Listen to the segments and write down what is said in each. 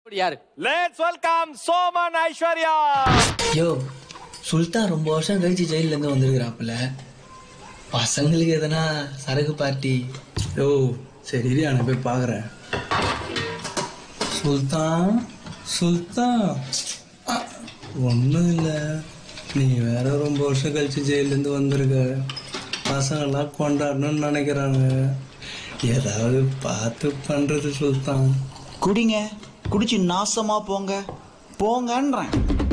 யாரு let's welcome சோமன் ஐஸ்வர்யா யோ சுல்தான் ரொம்ப வருஷம் கழிச்சு ஜெயில இருந்து வந்திருக்கிறாப்புல பசங்களுக்கு எதனா சரக்கு பார்ட்டி யோ சரி இரு, நான் போய் பார்க்குறேன் சுல்தான் சுல்தான் ஒன்றும் இல்லை நீ வேற ரொம்ப வருஷம் கழிச்சு ஜெயிலேருந்து வந்திருக்க பசங்கள்லாம் கொண்டாடணும்னு நினைக்கிறாங்க ஏதாவது பார்த்து பண்ணுறது சுல்தான் குடிங்க குடிச்சு நாசமா போங்க போங்கன்றேன்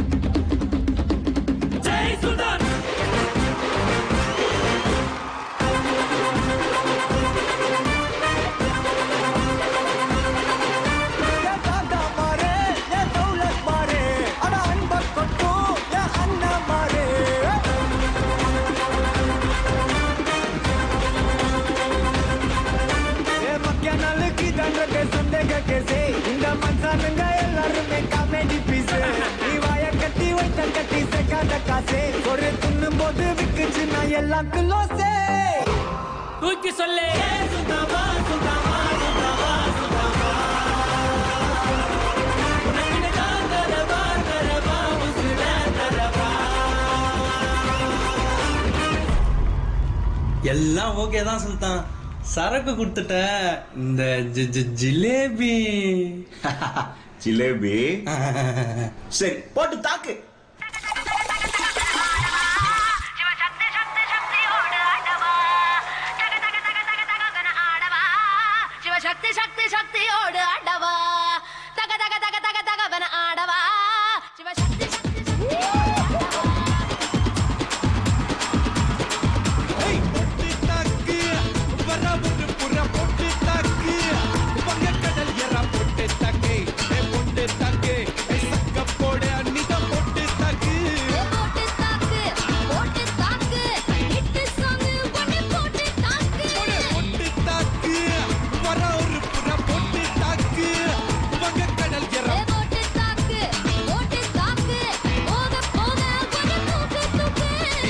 இந்த மனுஷனுங்க எல்லாருமே காமெடி பீஸ் நீ வாய கட்டி வைத்த கட்டி சேர்க்காத காசே ஒரு துண்ணும் போது விக்குச்சுன்னா எல்லாம் குலோசே தூக்கி சொல்லு எல்லாம் ஓகே தான் சுல்தான் சரக்கு கொடுத்துட்டேன் இந்த ஜி- ஜி- ஜிலேபி ஜிலேபி சரி போட்டு தாக்கு ശിവശക്തി ശക്തി ശക്തിയോട് ആടവാ തക തക തക തക തകന ആടവാ ശിവശക്തി ശക്തി ശക്തിയോട് ആടവാ തക തക തക തക തകവന ആടവാ ശിവശക്തി ശക്തി ശക്തിയോട് போட்டு தாக்கு போட்டு தாக்கு ஹிட் சாங் ஒன்னு போட்டு தாக்கு போட்டு தாக்கு போட்டு தாக்கு போக போக ஒன்னு தூக்கு தூக்கு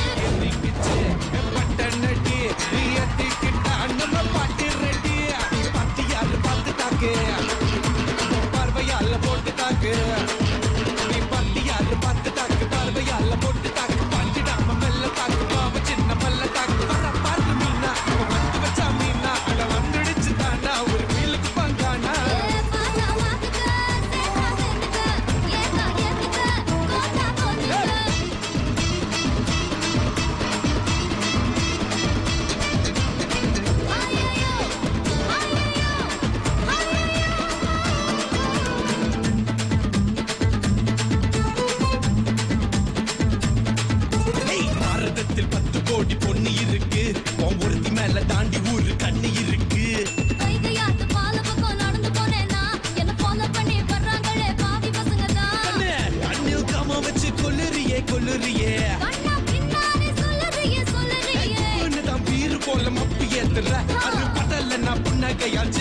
பார்வையால போட்டு தாக்கு நீ பத்தியால பத்து தாக்கு பார்வையால போட்டு தாக்கு பஞ்சிடாம மெல்ல தாக்கு பாவ சின்ன மல்ல தாக்கு வர பாரு மீனா அவன் வந்து வச்சா மீனா அட வந்துடுச்சு தானா ஒரு மீலுக்கு பங்கானா ஏ பாசா மாத்துக்க சேகா சேத்துக்க ஏகா ஏத்துக்க கோட்டா போட்டுக்க ஐயையோ ஐயையோ ஐயையோ ஏய், பாரதத்தில் பத்து கோடி பொண்ணு இருக்கு உன் ஒருத்தி மேல தாண்டி ஊரு கண்ணு இருக்கு கைகையாத்து பால பக்கம் நடந்து போனேனா என்ன ஃபாலோ பண்ணி வர்றாங்களே பாவி பசங்க தான் கண்ணு கண்ணில் காம வச்சு கொல்லுறியே கொல்லுறியே கண்ணா பின்னாடி சொல்லுறியே சொல்லுறியே தான் பீரு போல மப்பி ஏத்துற அது படல நான் புன்னகையால்